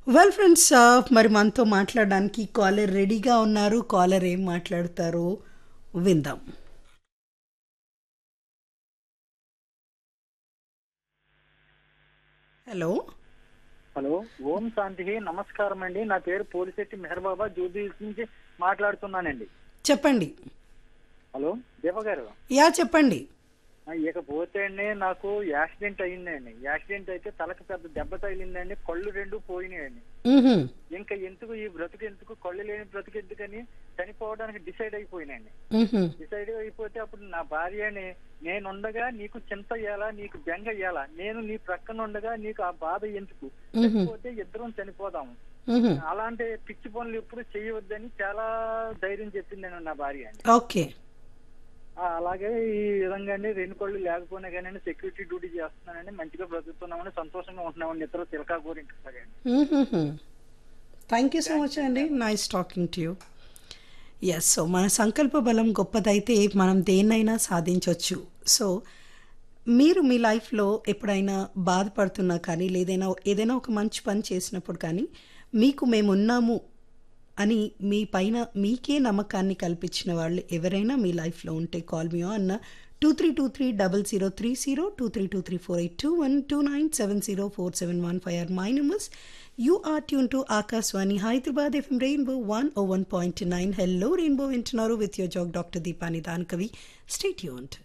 Well friends మరి మనతో మాట్లాడడానికి కాలర్ రెడీగా ఉన్నారు కాలర్ ఏం మాట్లాడతారో విందాం హలో హలో ఓం శాంతి నమస్కారం అండి నా పేరు పోలిశెట్టి మెహర్బాబా జూబీ నుంచి మాట్లాడుతున్నానండి చెప్పండి హలో దీప గారు యా చెప్పండి ఆ, ఇకపోతే అండి నాకు యాక్సిడెంట్ అయిందండి యాక్సిడెంట్ అయితే తలకు పెద్ద దెబ్బ తగిలిందండి కళ్ళు రెండు పోయినాయండి మ్హూ. ఇంకా ఎందుకు ఈ బ్రతుకు ఎందుకు కళ్ళు లేని బ్రతుకు ఎందుకని చనిపోవడానికి డిసైడ్ అయిపోయినండి మ్హూ. డిసైడ్ అయిపోతే అప్పుడు నా భార్యని నేనుండగా నీకు చింత ఇయ్యాలా నీకు బెంగ ఇయ్యాలా నేను నీ ప్రక్కన ఉండగా నీకు ఆ బాధ ఎందుకు చనిపోతే ఇద్దరం చనిపోదాము మ్హూ. అలాంటి పిచ్చి పనులు ఎప్పుడు చేయవద్దని చాలా ధైర్యం చెప్పింది నా భార్య అండి ఓకే ఆ, అలాగే ఈ విధంగా అండి రెండు కళ్ళు లేకపోయినా కానీ సెక్యూరిటీ డ్యూటీ చేస్తున్నానండి మంచిగా బ్రతుకుతున్నామని సంతోషంగా ఉంటున్నామండి ఇతర తిలకా గోరింటారు థ్యాంక్ యూ సో మచ్ అండి nice talking to you yes so మన సంకల్ప బలం గొప్పదైతే మనం దేన్నైనా సాధించవచ్చు సో మీరు మీ లైఫ్లో ఎప్పుడైనా బాధపడుతున్నా కానీ లేదైనా ఏదైనా ఒక మంచి పని చేసినప్పుడు కానీ మీకు మేమున్నాము అని మీ పైన మీకే నమ్మకాన్ని కల్పించిన వాళ్ళు ఎవరైనా మీ లైఫ్లో ఉంటే కాల్ మీ అన్న two three two three double zero three zero two three two three four eight two one two nine seven zero four seven one five are my numbers you are tuned to Akashvani Hyderabad FM rainbow one O one point nine hello rainbow వింటున్నారు with your జాగ్ doctor దీపాని దానకవి స్టేట్ యూంట్